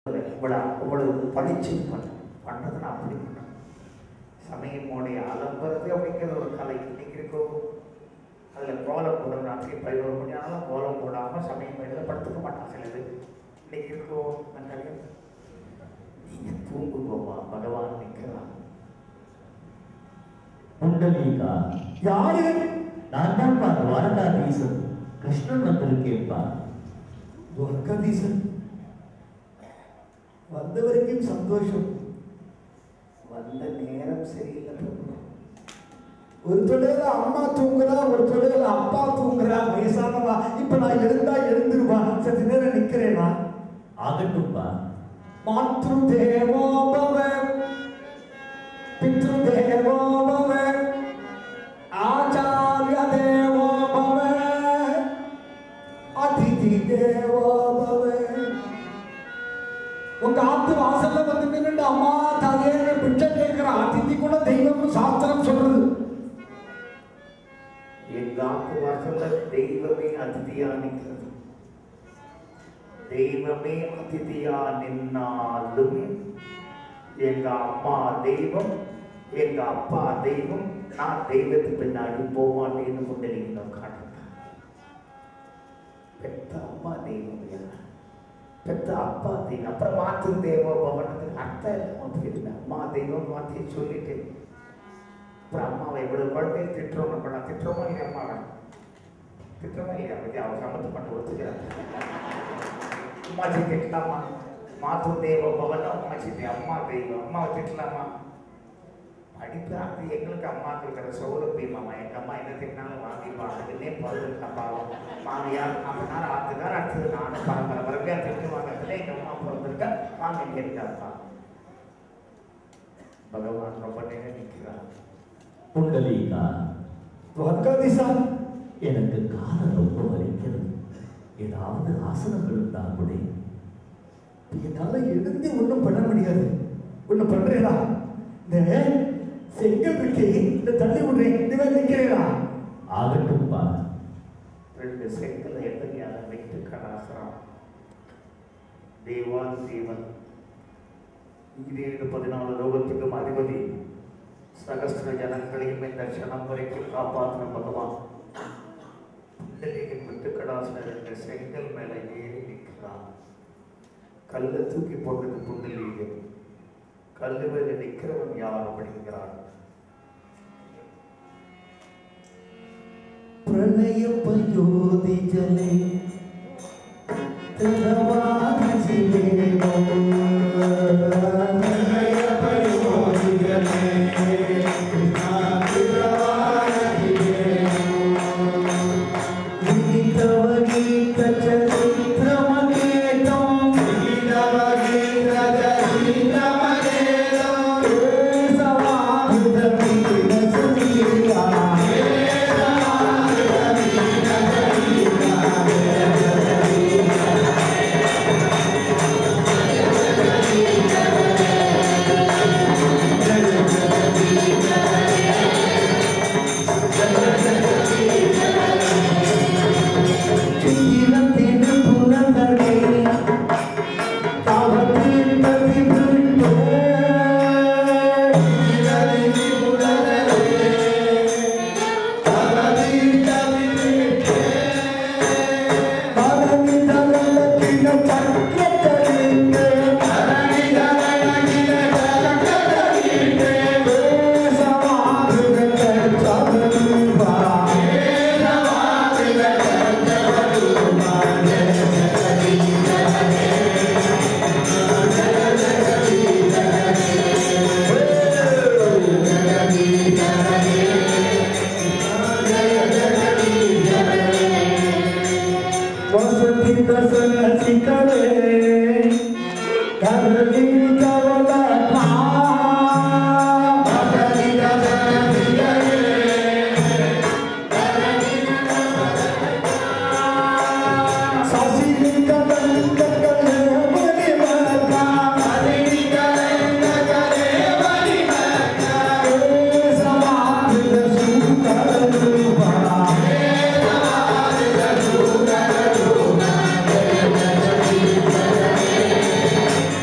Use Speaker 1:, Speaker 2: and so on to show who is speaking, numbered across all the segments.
Speaker 1: இவ்வளோ இவ்வளவு பளிச்சு பண்ண பண்ணது நான் அப்படி பண்ணேன் சமயமோடைய அலம்புறது அப்படிங்கிறது ஒரு கலை இன்னைக்கு இருக்கோ அதில் கோலம் போடுற ராத்திரி பதினோரு மணி ஆனாலும் கோலம் போடாமல் சமயம் எழுத படுத்துக்க மாட்டான் சிலது இன்னைக்கு இருக்கோ நான் நிறைய நீங்கள் தூங்குவோமா பகவான் நிற்கிறான்
Speaker 2: புண்டலீகா
Speaker 3: யாரு
Speaker 2: நான் தான்ப்பா துவாரகாதீசன் கிருஷ்ணன் வந்திருக்கேன்ப்பா
Speaker 3: துர்கதீசன் வந்தவருக்கும் சந்தோஷம்
Speaker 1: வந்த நேரம் சரியில்லை பிரபு.
Speaker 3: ஒரு தொடையில அம்மா தூங்குறா ஒரு தொடையில அப்பா தூங்குறா வயசானவா இப்ப நான் எழுந்தா எழுந்துருவா சற்று நேரம் நிக்கிறேனா
Speaker 2: ஆகட்டும்ப்பா
Speaker 3: மாத்ரு தேவோ பவ பித்ரு தேவோ பவ ஆச்சாரிய தேவோ பவ அதிதி தேவோ பவ உங்க ஆத்து வாசல்ல வந்து நின்று அம்மா தாயே பிச்சை கேட்கிற அதிதி கூட தெய்வம்னு சாஸ்திரம் சொல்றது
Speaker 1: எங்க ஆத்து வாசல்ல தெய்வமே அதிதியா நிற்கிறது தெய்வமே அதிதியா நின்னாலும் எங்க அம்மா தெய்வம் எங்க அப்பா தெய்வம் நான் தெய்வத்துக்கு பின்னாடி போவாட்டேன்னு கொண்டிருக்கிறோம் காட்டுங்க பெத்த அம்மா தெய்வம் இல்லையா பெத்த அப்பா தெய்வம் அப்புறம் மாத்து தெய்வம் பவனத்துக்கு அர்த்தம் இல்லாம போயிடுது அம்மா தெய்வம் வார்த்தையை சொல்லிட்டு அப்புறம் அம்மாவை இவ்வளவு குழந்தைய திட்டுறோம் நம்ம நான் திட்டுறோமா இல்லையா அம்மாவை திட்டுறோமா இல்லையா பத்தி அவன் சமத்து பண்ண ஒத்துக்கிறான் அம்மாச்சி திட்டலாமா மாத்து தெய்வ பவன் அம்மாச்சி தெய்வம் அம்மா தெய்வம் அம்மாவை திட்டலாமா படிப்பு அது எங்களுக்கு அம்மாவுக்கு இருக்கிற சௌலபியமாமா எங்க அம்மா என்ன திட்டினாலும் வாங்கிப்பான் அதுக்குன்னே பதில் இருக்கா பாவம் மாமியார் அப்படின்னா ஆத்துக்கார் அடுத்தது நானும் பரம்பரை பரம்பரையா திட்டு வாங்கறதுல எங்க அம்மா பிறந்திருக்கா வாங்க கேட்டாப்பா பகவான் ரொம்ப நேரம் நிற்கிறார்
Speaker 2: புண்டலீகா
Speaker 3: துர்கதீசன்
Speaker 2: எனக்கு காலம் ரொம்ப வலிக்கிறது ஏதாவது ஆசனங்கள் இருந்தா கூட
Speaker 3: என்னால எழுந்து ஒண்ணும் பண்ண முடியாது ஒண்ணு பண்றேடா இந்த செங்கல் இருக்கே இந்த தள்ளி விடுறேன் இந்த நிக்கிறேடா
Speaker 2: ஆகட்டும்ப்பா
Speaker 1: ரெண்டு செங்கலை எதிரியாக வைத்து கடாசரம் தேவான் தேவன் ஈரேழு பதினாலு லோகத்துக்கும் அதிபதி சகஸ்திர ஜனங்களையும் இந்த க்ஷணம் வரைக்கும் காப்பாற்றின பகவான் புண்டரீகன் விட்டு கடாசன ரெண்டு செங்கல் மேல ஏறி நிற்கிறான் கல்லை தூக்கி போட்டது புண்டலீகன் கல்லு மேல நிற்கிறவன் யார் அப்படிங்கிறான்
Speaker 3: பிரளய பயோதி ஜலே திரவாதி ஜிவேனோ பிரளய பயோதி ஜலே திரவாதி விதிதவகீத சரித்ரமகேதம் விதிதவகீத சரித்ரமகேதம் சமாஹிதமீன சுமீரா தீரத்தின் புலந்தனே தவத்தின் பதிவிட்டே தீரத்தின் புலந்தனே தவத்தின் பதிவிட்டே பரணி தலக்கின சக்கரத்தரிந்தே பரணி தலக்கின சக்கரத்தரிந்தே சமாதுகத்தை சதுருபா ವಸತಿ ದಸನ ಸಿಕ್ಕರೆ ಕರಲಿ ಕವಲ ವಸತಿ ದಸನ ಸಿಕ್ಕರೆ ಸಸಿಲಿ ಕದಂತ ಕಲೆ ಬಲಿ ಮಗ ಸಸಿಲಿ ಕದಂತ ಕಲೆ ಬಲಿ ಮಗ ಸಮಾಧಿದ ಸೂಕರ ರೂಪ ಸಮಾಧಿದ ಸೂಕರ ರೂಪ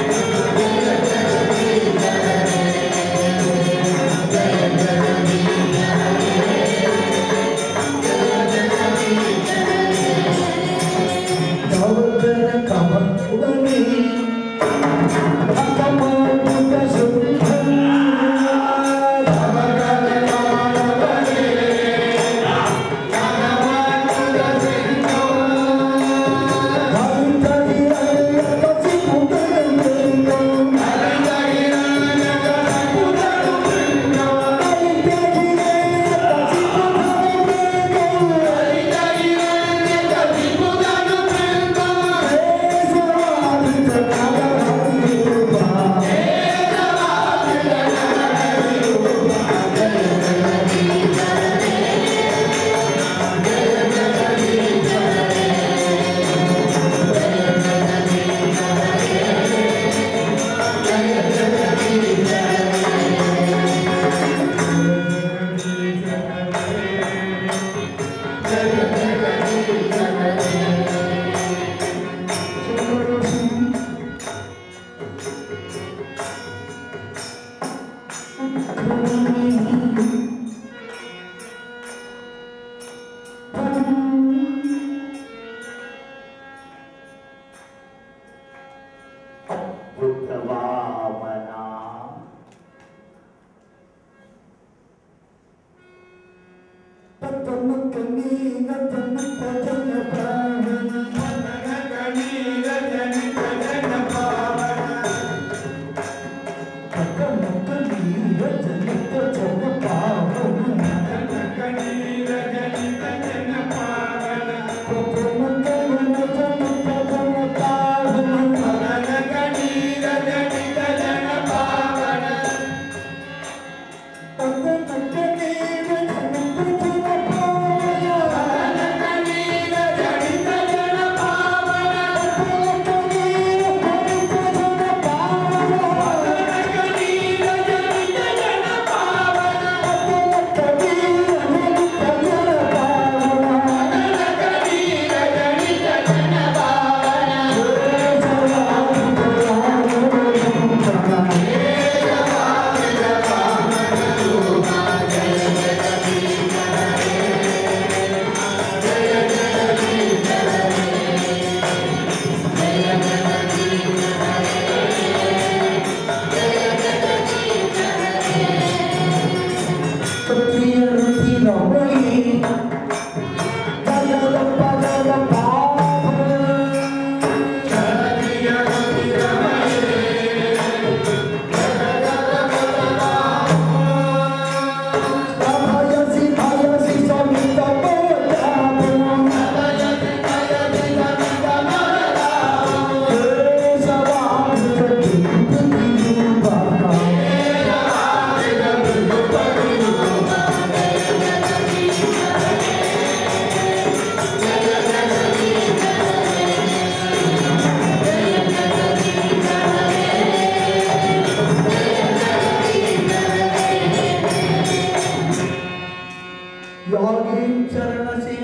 Speaker 3: चरण से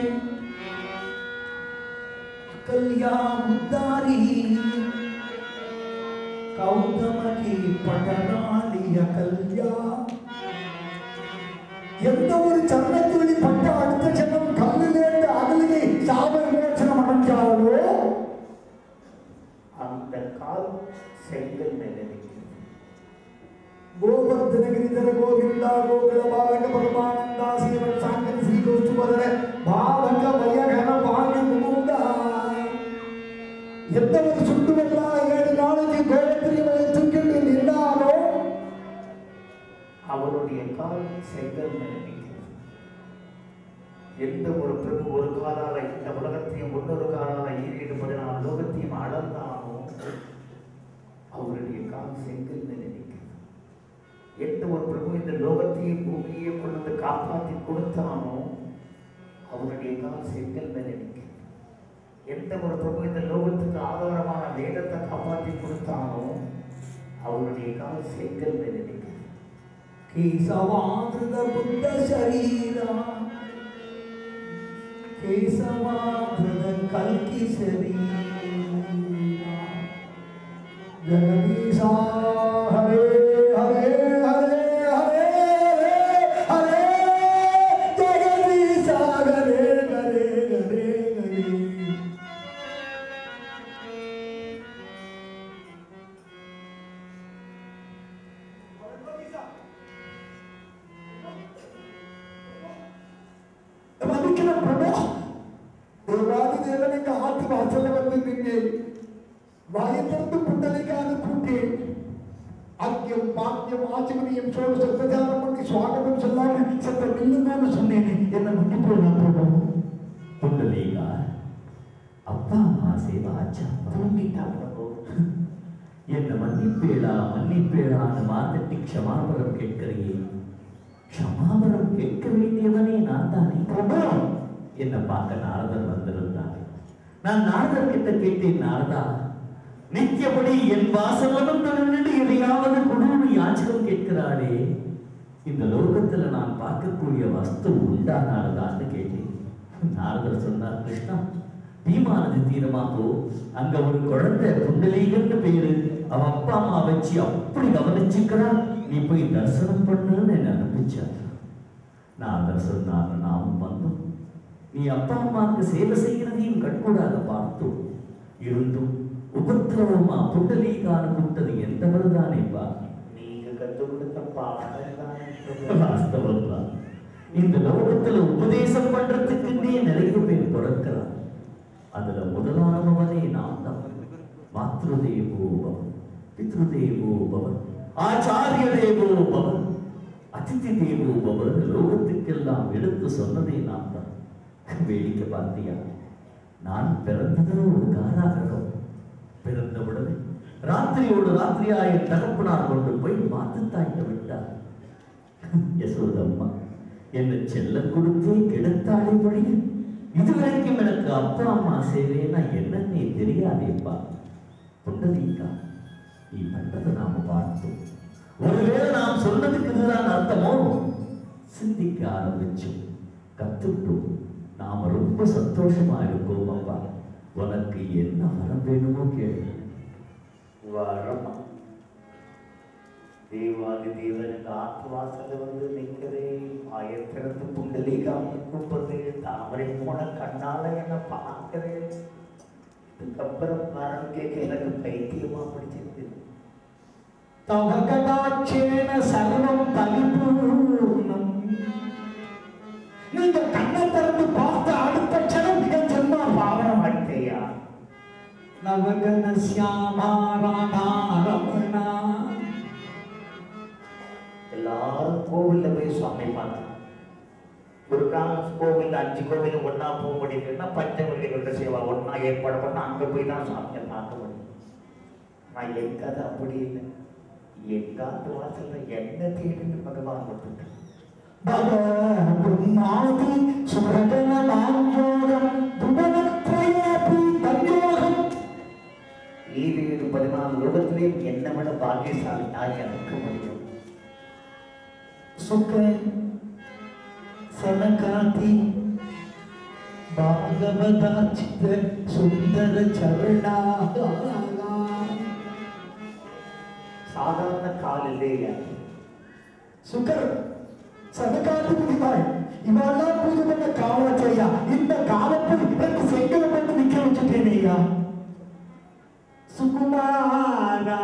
Speaker 3: कल्या उद्दारी கௌதமகி பட்டனாலிய கல்யா எந்த ஒரு சரணத்துவலி பட்ட அடுத்த ஜனம் கல்லிலேந்து அகலிலே சாப விமோசனம் அடைஞ்சாலோ
Speaker 1: அந்த கால் செங்கல் மேல இருக்கிறது
Speaker 3: ಗೋವರ್ಧನಗಿರಿಧರ ಗೋವಿಂದ ಗೋಕುಲ ಬಾಲಕ ಪರಮಾನಂದ ಶ್ರೀಮನ್ ಸಾಂಗನ್ ಶ್ರೀ ಗೋಷ್ಠುವದರ ಬಾಲಕ ಭಯಘನ ಭಾಗ್ಯ ಮುಗುಂದ எந்த ஒரு சுட்டுவெல்ல ஏழு நாளைக்கு கோபத்திரி வைத்துக்கிட்டு நின்றாரோ
Speaker 1: அவருடைய கால் செங்கல் மேல நிற்கிறது எந்த ஒரு பிரபு ஒரு காலால இந்த உலகத்தையும் இன்னொரு காலால ஈரேடு பதினாறு லோகத்தையும் அளந்தானோ அவருடைய கால் செங்கல் மேல நிற்கிறது எந்த ஒரு பிரபு இந்த லோகத்தையும் பூமியையும் கொண்டு வந்து காப்பாற்றி கொடுத்தானோ அவருடைய கால் செங்கல் மேல நிற்கிறது எந்த ஒரு பிரபு இந்த லோகத்துக்கு ஆதாரமான வேதத்தை காப்பாற்றி கொடுத்தானோ அவருடைய கால் செங்கல் மேல நிற்கிறது
Speaker 3: ಕೇಶವಾದೃತ ಬುದ್ಧ ಶರೀರ ಕೇಶವಾದೃತ ಕಲ್ಕಿ ಶರೀರ ಜಗದೀಶ ಹರೇ ಹರೇ ಹರೇ ಹರೇ ಹರೇ ಜಗದೀಶ ಹರೇ ಹರೇ ಹರೇ ಹರೇ ಮನುಷ್ಯನ ಪ್ರಭು ದೇವಾದಿ ದೇವನಿಗೆ ಆತು ವಾಸಲ ಬಂದು ನಿನ್ನೆ ವಾಯುತಂದು ಪುಂಡಲಿಕಾದ ಕೂಟಿ அக்கியம் பாக்கியம் ஆச்சமனியம் சோழ சத்தஜானம் பண்ணி சுவாகதம் சொல்லாம சத்த நில்லுங்கன்னு சொன்னேனே என்ன மன்னிப்பு நான் பிரபு
Speaker 2: புண்டலீகா அப்பா அம்மா சேவா ஆச்சா
Speaker 1: தூங்கிட்டா பிரபு
Speaker 2: என்ன மன்னிப்பேளா மன்னிப்பேளான்னு மாத்தட்டி க்ஷமாபரம் கேட்கிறியே க்ஷமாபரம் கேட்க வேண்டியவனே நான் தானே
Speaker 3: பிரபு
Speaker 2: என்ன பார்க்க நாரதர் வந்திருந்தார் நான் நாரதர் கிட்ட கேட்டேன் நாரதா நித்தியபடி என் வாசலும் நின்று எதையாவது குடும்ப யாச்சகம் கேட்கிறாளே இந்த லோகத்துல நான் பார்க்கக்கூடிய வஸ்து உண்டா நாரதான்னு கேட்டேன் நாரதர் சொன்னார் கிருஷ்ணா பீமா நதி தீரமா போ அங்க ஒரு குழந்தை புண்டலீகன்னு பேரு அவ அப்பா அம்மா வச்சு அப்படி கவனிச்சுக்கிறான் நீ போய் தரிசனம் பண்ணுன்னு என்ன அனுப்பிச்சார் நாரதர் சொன்னார் நாமும் வந்தோம் நீ அப்பா அம்மாவுக்கு சேவை செய்கிறதையும் கண்கூடாக பார்த்தோம் இருந்தும் உபத்திரவமா புண்டலீகான கூட்டது எந்தவரு தானேப்பா
Speaker 1: நீங்க கற்றுக் கொடுத்த பாடம் தானே பிரபு
Speaker 2: வாஸ்தவம்தான் இந்த லோகத்துல உபதேசம் பண்றதுக்குன்னே நிறைய பேர் பிறக்கிறார் அதுல முதலானவனே நான் தான் மாத்ருதேவோ பவன் பித்ருதேவோ பவன் ஆச்சாரிய தேவோ பவன் அதிதி தேவோ பவன் லோகத்துக்கெல்லாம் எடுத்து சொன்னதே நான் தான் வேடிக்கை பார்த்தியா நான் பிறந்தது ஒரு காராகிரகம் பிறந்தவுடனே ராத்திரியோடு ராத்திரியா என் தகப்பனார் கொண்டு போய் மாத்து தாய்க்க விட்டார் யசோதம்மா என்னை செல்லம் கொடுத்தே கெடுத்தாளே வழிய இதுவரைக்கும் எனக்கு அப்பா அம்மா சேவைன்னா என்னன்னே தெரியாதேப்பா புண்டரீகா நீ பண்ணதை நாம பார்த்தோம் ஒருவேளை நாம் சொன்னதுக்கு இதுதான் அர்த்தமோ சிந்திக்க ஆரம்பிச்சோம் கத்துட்டோம் நாம ரொம்ப சந்தோஷமா இருக்கோம் அப்பா உனக்கு என்ன வரம் வேணுமோ கேளு
Speaker 1: வரமா தேவாதி தேவனுக்கு ஆத்து வாசல்ல வந்து நிற்கிறேன் ஆயிரத்திறந்து புண்டலிகாம கூப்பிடுது தாமரை போன கண்ணால என்ன பார்க்கிறேன் இதுக்கப்புறம் வரம் கேட்க எனக்கு பைத்தியமா பிடிச்சிருக்கு
Speaker 3: तव कटाक्षेण सर्वं परिपूर्णம் நீங்க கண்ணை திறந்து பார்த்த அடுத்த க்ஷணம் என் ஜென்மா பாவனம்
Speaker 1: மாட்டேயா
Speaker 3: நவகன சியாமா ராதா ரமணா
Speaker 1: எல்லாரும் கோவில்ல போய் சுவாமி பார்த்தோம் ஒரு காலம் கோவில் அஞ்சு கோவில் ஒண்ணா போக முடியலன்னா பஞ்சவெளிகளோட சேவா ஒண்ணா ஏற்பாடு பண்ணா அங்க போய் தான் சாமியை பார்க்க முடியும் நான் எங்காவது அப்படி இல்லை எங்காவது வாசல்ல என்ன தேடின்னு பகவான் விட்டுட்டேன்
Speaker 3: பவ பிரம்மாதி சுரகன மாயோகம் புவனத்ரயாபி தன்யோகம்
Speaker 1: இது இது பதினாலு லோகத்திலேயும் என்னை விட பாக்கியசாலி நான் எனக்கு முடியும்
Speaker 3: சுக சனகாதி பாகவதாச்சித சுந்தர சரணா
Speaker 1: சாதாரண கால் இல்லையா
Speaker 3: சுகர் சனகாதி முடிவாள் இவெல்லாம் பூஜை பண்ண காவச்சையா இந்த காலத்தில் எனக்கு செங்கல் பண்ணி நிக்க வச்சுட்டேனையா சுகுமாரா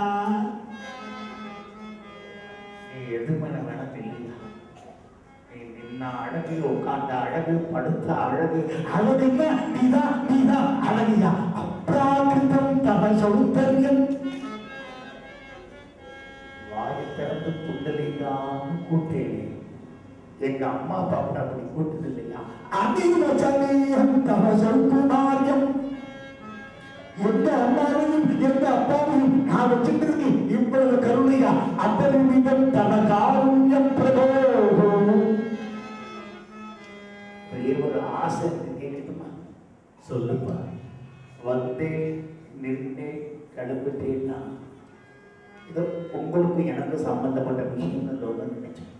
Speaker 1: நீ எதுவுமே வேணாம் இல்லையா நீ நின்ன அழகு உட்கார்ந்த அழகு படுத்த அழகு
Speaker 3: அழகுன்னா நீதா நீதா அழகியா அப்ராகிருதம் தவ சௌந்தர்யம்
Speaker 1: வாயை திறந்து குண்டலிங்கான்னு கூட்டேன் எங்க அம்மா அப்பா கூட அப்படி கூட்டது இல்லையா
Speaker 3: அதிவச்சனீயம் தவ சௌகுமாரியம் எந்த அம்மாவையும் எந்த அப்பாவையும் நான் வச்சிருக்கேன் இவ்வளவு கருணையா அபரிமிதம் தவ காருண்யம் பிரபோ
Speaker 1: ஒரே ஒரு ஆசை இருக்கு கேட்கட்டுமா
Speaker 2: சொல்லுப்பா
Speaker 1: வந்தே நின்றே கிளம்பிட்டேன்னா இது உங்களுக்கு எனக்கு சம்பந்தப்பட்ட விஷயங்கள் ஒன்று நினைச்சேன்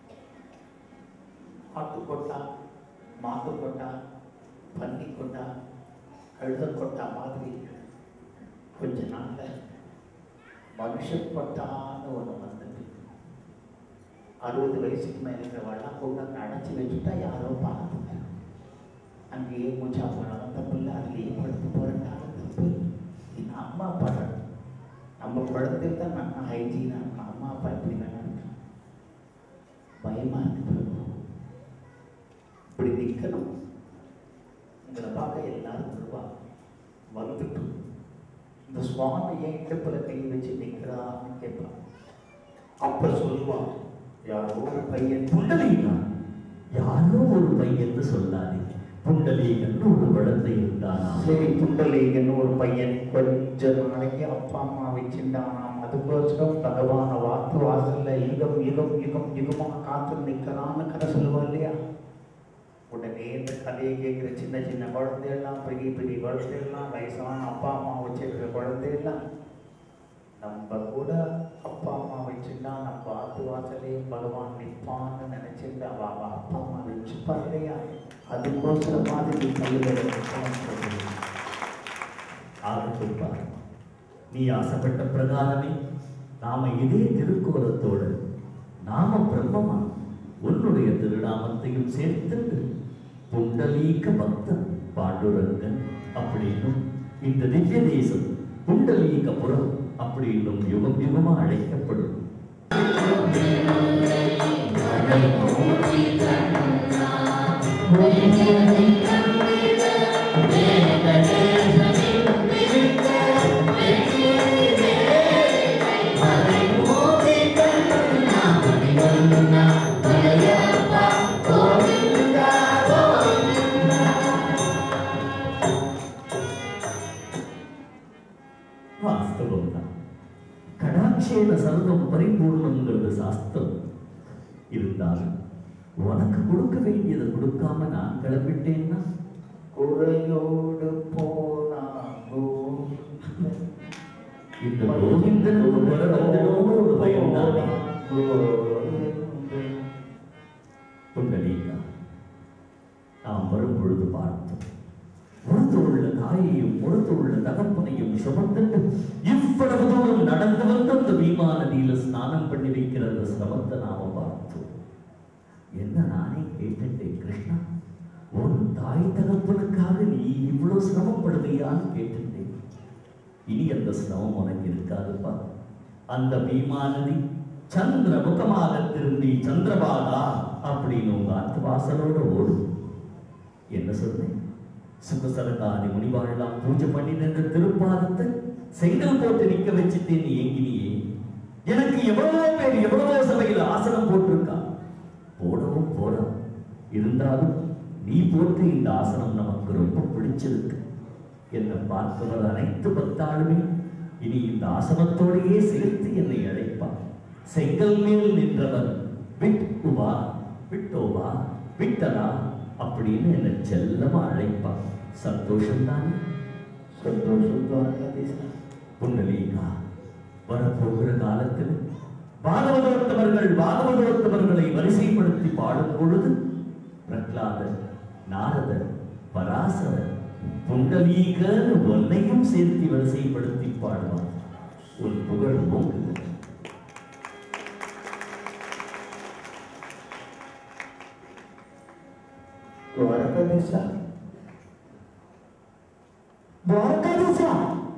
Speaker 1: ஆட்டு கொட்டா மாட்டு கொட்டா பன்னி கொட்டா கழுத கொட்டா மாதிரி கொஞ்ச நாள்ல மனுஷன் கொட்டான்னு ஒன்று வந்தது அறுபது வயசுக்கு மேல இருக்கிறவெல்லாம் கூட அடைச்சி வச்சுட்டா யாரோ பார்த்துங்க அங்கேயே மூச்சா போனாலும் தப்பு இல்லை அதுலேயே படுத்து போறதுனாலும் தப்பு இது அம்மா அப்பா தான். நம்ம குழந்தை தான் நம்ம ஹைஜீனா நம்ம அம்மா அப்பா இப்படி வேணாம் பயமா இருக்கு பிரபு. இப்படி நிற்கணும் உங்களை பார்க்க எல்லாரும் வருவா வந்துட்டு இந்த சுவாமி ஏன் இடுப்புல கை வச்சு நிற்கிறான்னு கேட்பான் அப்ப சொல்லுவான் யாரோ ஒரு பையன்
Speaker 2: புண்டலீகா யாரோ ஒரு பையன் சொல்லாதே புண்டலீகன் ஒரு குழந்தை இருந்தானா
Speaker 1: சரி புண்டலீகன்னு ஒரு பையன் கொஞ்ச நாளைக்கு அப்பா அம்மா வச்சிருந்தானாம் அதுக்கோசரம் பகவான வாக்கு வாசல்ல யுகம் யுகம் யுகம் யுகமா காத்து நிற்கிறான்னு கதை சொல்லுவா இல்லையா உடனே இந்த கதையை கேட்குற சின்ன சின்ன குழந்தையெல்லாம் பெரிய பெரிய குழந்தையெல்லாம் வயசான அப்பா அம்மா வச்சிருக்கிற குழந்தையெல்லாம் நம்ம கூட அப்பா அம்மா வச்சிருந்தா நம்ம ஆத்து வாசலே பகவான் நிற்பான்னு நினைச்சிருந்தா அவ அவ அப்பா அம்மா வச்சுப்பா இல்லையா அதுக்கோசரம் மாதிரி கையில்
Speaker 2: ஆகட்டும்பா நீ ஆசைப்பட்ட பிரகாரமே நாம இதே திருக்கோலத்தோடு நாம பிரம்மமா உன்னுடைய திருநாமத்தையும் சேர்த்துட்டு புண்டலீக பக்தன் பாண்டுரங்கன் அப்படின்னும் இந்த திவ்ய தேசம் புண்டலீகபுரம் அப்படின்னும் யுகம் யுகமா அழைக்கப்படும் கடாட்சேன சர்வம் பரிபூர்ணங்கிறது சாஸ்திரம் இருந்தாலும் உனக்கு கொடுக்க வேண்டியதை கொடுக்காம நான் கிளம்பிட்டேன்னா
Speaker 1: குறையோடு போனா கோவிந்தன்.
Speaker 2: இந்த கோவிந்தனுக்கு வர வந்துடுமோ ஒரு பயம் தானே
Speaker 1: கோவிந்தன்.
Speaker 2: புண்டலீகா நாம் வரும் பொழுது பார்த்தோம் உழுத்து உள்ள தாயையும் உழுத்து உள்ள தகப்பனையும் சுமந்துட்டு இவ்வளவு தூரம் நடந்து வந்து அந்த பீமா நதியில ஸ்நானம் பண்ணி வைக்கிற அந்த சிரமத்தை நாம பார்த்தோம் என்ன நானே கேட்டுட்டேன் கிருஷ்ணா உன் தாய் தகப்பனுக்காக நீ இவ்வளவு சிரமப்படுவியான்னு கேட்டுட்டேன் இனி அந்த சிரமம் உனக்கு இருக்காதுப்பா அந்த பீமா நதி சந்திர முகமாக திரும்பி சந்திரபாகா அப்படின்னு உங்க அத்து வாசலோட ஓடும் என்ன சொன்னேன் சுகசரகாதி முனிவாழலாம் பூஜை பண்ணி நின்ற திருப்பாதத்தை செங்கல் போட்டு நிக்க வச்சுட்டேன் நீ ஏங்கினியே எனக்கு எவ்வளவோ பேர் எவ்வளவோ சபையில் ஆசனம் போட்டிருக்கா போடவும் போடா இருந்தாலும் நீ போட்டு இந்த ஆசனம் நமக்கு ரொம்ப பிடிச்சிருக்கு என்னை பார்ப்பவர் அனைத்து பக்தாளுமே இனி இந்த ஆசனத்தோடையே சேர்த்து என்னை அழைப்பார் செங்கல் மேல் நின்றவர் விட் உபா விட்டோபா விட்டலா அப்படின்னு என்னை செல்லமா அழைப்பார் சந்தோஷம் தானே
Speaker 1: சந்தோஷம் துவாரகாதீசா
Speaker 2: புண்டலீகா வரப்போகிற காலத்தில் பாகவதோத்தவர்கள் பாகவதோத்தவர்களை வரிசைப்படுத்தி பாடும் பொழுது பிரகலாதர் நாரதர் பராசரர் புண்டலீகன்னு ஒன்னையும் சேர்த்து வரிசைப்படுத்தி பாடுவார் உன் புகழ் ஓங்குகிறது
Speaker 1: துவாரகாதீசா
Speaker 3: துவாரகாதீசா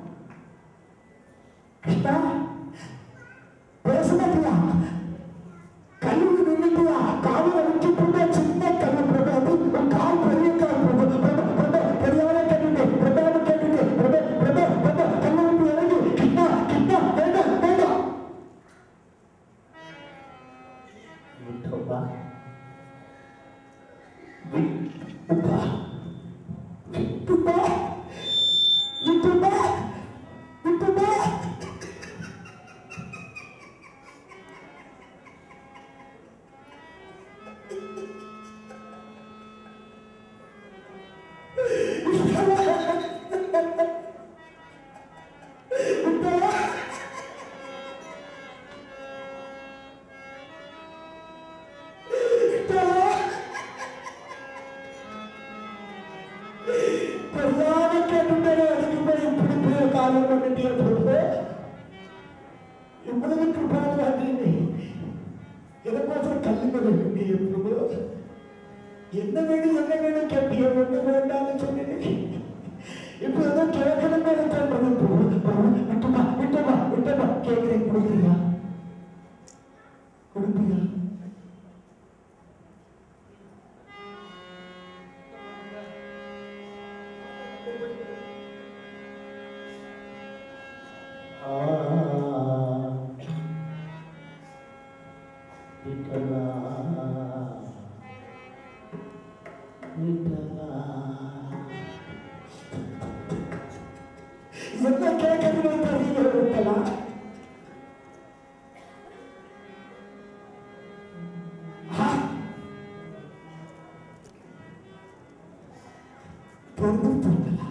Speaker 3: கிருஷ்ணா பேச மாட்டியா கல்லுக்கு நின்னுட்டியா காலில் வச்சு போட்ட சின்ன கல்லு பிரபு அது உன் கால் பெரிய கால் பிரபு பிரபு பிரபு பெரியார கேட்டுட்டு பிரபாவை கேட்டுட்டு பிரபு பிரபு பிரபு கல்லு விட்டு இறங்கி கிருஷ்ணா கிருஷ்ணா வேண்டாம் வேண்டாம்
Speaker 1: விட்டோபா
Speaker 3: விட்டுப்பா விட்டுப்பா விட்டுப்பா விட்டுப்பா பிரதான கேட்டுட்டே அடிக்கும்போது இப்படி பெரிய காலம் பண்ணிட்டே போட்டு இவ்வளவு கிருபாடு வாங்கினே எனக்கோசரம் கல்லுங்க நீ பிரபு என்ன வேணும் என்ன வேணும் கேட்டிய ஒண்ணு வேண்டாம்னு சொன்னேன் இப்ப ஏதோ கேட்கணும் நினைச்சேன் பிரபு பிரபு பிரபு விட்டுப்பா விட்டுப்பா விட்டுப்பா கேட்கிறேன் கொடுக்குறியா கொடுப்பியா
Speaker 1: ஆ விட்டலா விட்டலா
Speaker 3: என்ன கேட்கணும்னு தெரியல விட்டலாம் பொறுத்து